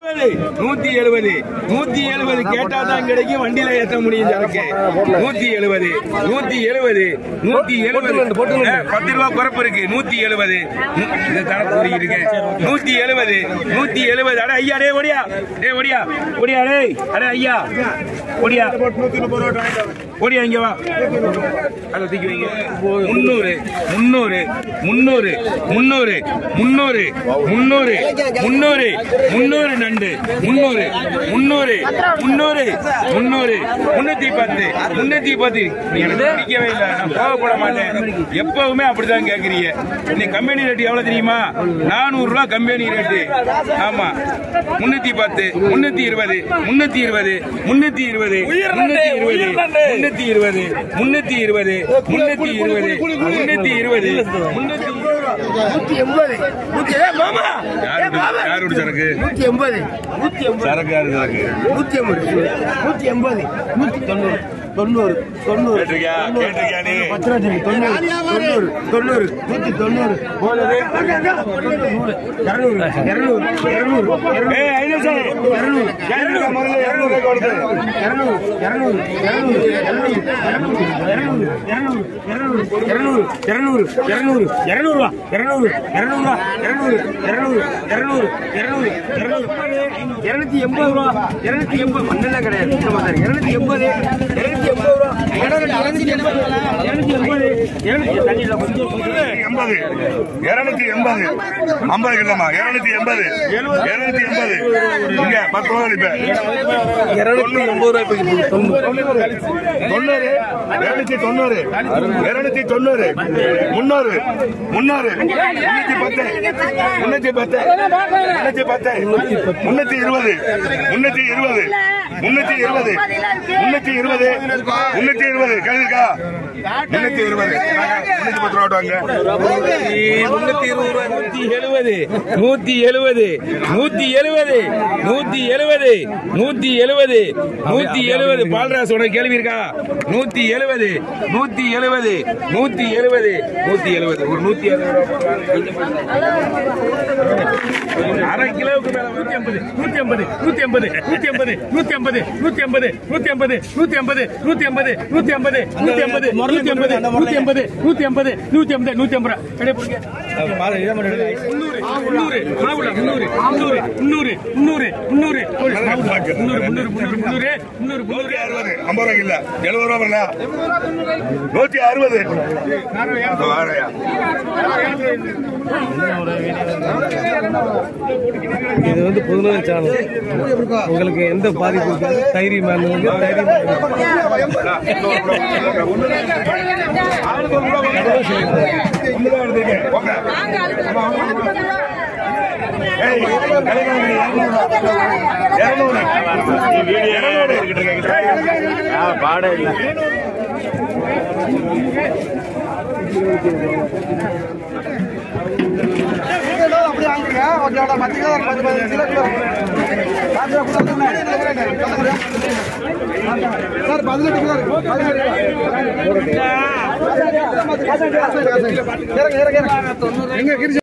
நூத்தி எழுபது நூத்தி எழுபது கேட்டா தான் கிடைக்கும் வண்டியில ஏத்த முடியும் சரக்கு நூத்தி எழுபது நூத்தி எழுபது நூத்தி எழுபது பத்து ரூபா குறைப்பு இருக்கு நூத்தி எழுபது இந்த தர கூறியிருக்கேன் நூத்தி எழுபது நூத்தி எழுபது அட ஐயா டே ஒடியா டே ஒடியா ஒடியா டேய் அட ஐயா ஒடியா ஒடியா இங்க வா அதை தூக்கி வைங்க முன்னூறு முன்னூறு முன்னூறு முன்னூறு முன்னூறு முன்னூறு முன்னூறு முன்னூறு நண்டு முன்னூறு முன்னூறு முன்னூறு முன்னூறு முன்னூத்தி பத்து முன்னூத்தி பத்து நீ எனக்கு பிடிக்கவே இல்லை நான் கோவப்பட மாட்டேன் எப்பவுமே அப்படிதான் கேக்குறீங்க நீ கம்பெனி ரேட் எவ்வளவு தெரியுமா நானூறு ரூபாய் கம்பெனி ரேட்டு ஆமா முன்னூத்தி பத்து முன்னூத்தி இருபது முன்னூத்தி இருபது முன்னூத்தி இருபது முன்னூத்தி இருபது முன்னூத்தி இருபது முன்னூத்தி இருபது முன்னூத்தி இருபது முன்னூத்தி இருபது முன்னூத்தி நூத்தி எண்பது நூத்தி ஏ மாமா யாரோட சரக்கு நூத்தி எண்பது நூத்தி எண்பது சரக்கு யாரு சரக்கு நூத்தி எண்பது நூத்தி எண்பது நூத்தி தொண்ணூறு தொண்ணூறு தொண்ணூறு கேட்டிருக்கியா கேட்டிருக்கியா நீ பத்து ரூபா தெரியும். தொண்ணூறு தொண்ணூறு தொண்ணூறு நூத்தி தொண்ணூறு போனது நூறு இருநூறு இருநூறு இருநூறு ஏய், ஐநூறு சார். இருநூறு கேட்டிருக்கா முதல்ல இருநூறு ரூபாய் கொடுத்து. இருநூறு இருநூறு இருநூறு இருநூறு இருநூறு இருநூறு இருநூறு இருநூறு இருநூறு இருநூறு ரூபா இருநூறு இருநூறு இருநூறு இருநூறு இருநூறு இருநூறு இருநூறு இருநூத்தி எண்பது ரூபா இருநூத்தி எண்பது மண்ணெல்லாம் கிடையாது இந்த மாதிரி இருநூத்தி எண்பது இருநூத்தி எண்பது ரூபா இருநூத்தி எண்பது இருநூத்தி எண்பது இருநூத்தி தண்ணியில் கொஞ்சம் எண்பது இருநூத்தி எண்பது ஐம்பது இல்லம்மா இருநூத்தி எண்பது இருநூத்தி எண்பது இங்க பத்து ரூபா இப்ப இருநூத்தி எண்பது ரூபாய் தொண்ணூறு இருநூத்தி தொண்ணூறு இருநூத்தி தொண்ணூறு முன்னூறு முன்னூறு முன்னூத்தி பத்து முன்னூத்தி பத்து முன்னூத்தி பத்து முன்னூத்தி இருபது முன்னூத்தி இருபது முன்னூத்தி இருபது முன்னூத்தி இருபது முன்னூத்தி இருபது கேளுக்கா முன்னூத்தி இருபது முன்னூத்தி பத்து ரூபா வாங்க முன்னூத்தி இருபது ரூபாய் நூத்தி எழுபது நூத்தி எழுபது நூத்தி எழுபது நூத்தி எழுபது நூத்தி எழுபது நூத்தி எழுபது பால்ராஸ் உனக்கு கேள்வி இருக்கா நூத்தி எழுபது நூத்தி எழுபது நூத்தி எழுபது நூத்தி எழுபது ஒரு நூத்தி அரை கிலோவுக்கு மேல நூத்தி ஐம்பது நூத்தி ஐம்பது நூத்தி ஐம்பது நூத்தி ஐம்பது நூத்தி ஐம்பது நூத்தி ஐம்பது நூத்தி ஐம்பது நூத்தி ஐம்பது நூத்தி ஐம்பது நூத்தி ஐம்பது நூத்தி ஐம்பது நூத்தி ஐம்பது நூத்தி ஐம்பது நூத்தி ஐம்பது நூத்தி ஐம்பது நூத்தி ஐம்பது அப்படியே போடுங்க. முந்நூறு, முந்நூறு, மாவுள, முந்நூறு, முந்நூறு, முந்நூறு, முந்நூறு, முந்நூறு, மாவுள, முந்நூறு, முந்நூறு, முந்நூறு, முந்நூறு, முந்நூறு, முந்நூறு. அறுபது ஐம்பது ரூபாய்க்கு இல்ல எழுபது ரூபா வரல நூத்தி அறுபது வாரையா இது வந்து பொதுநல சேனல் உங்களுக்கு எந்த பாதிப்பு இருக்காது தைரியமானவங்க தைரியம் சார் பதினெட்டு கிலோ இறங்க இறங்க இறங்க எங்க கிரிஜா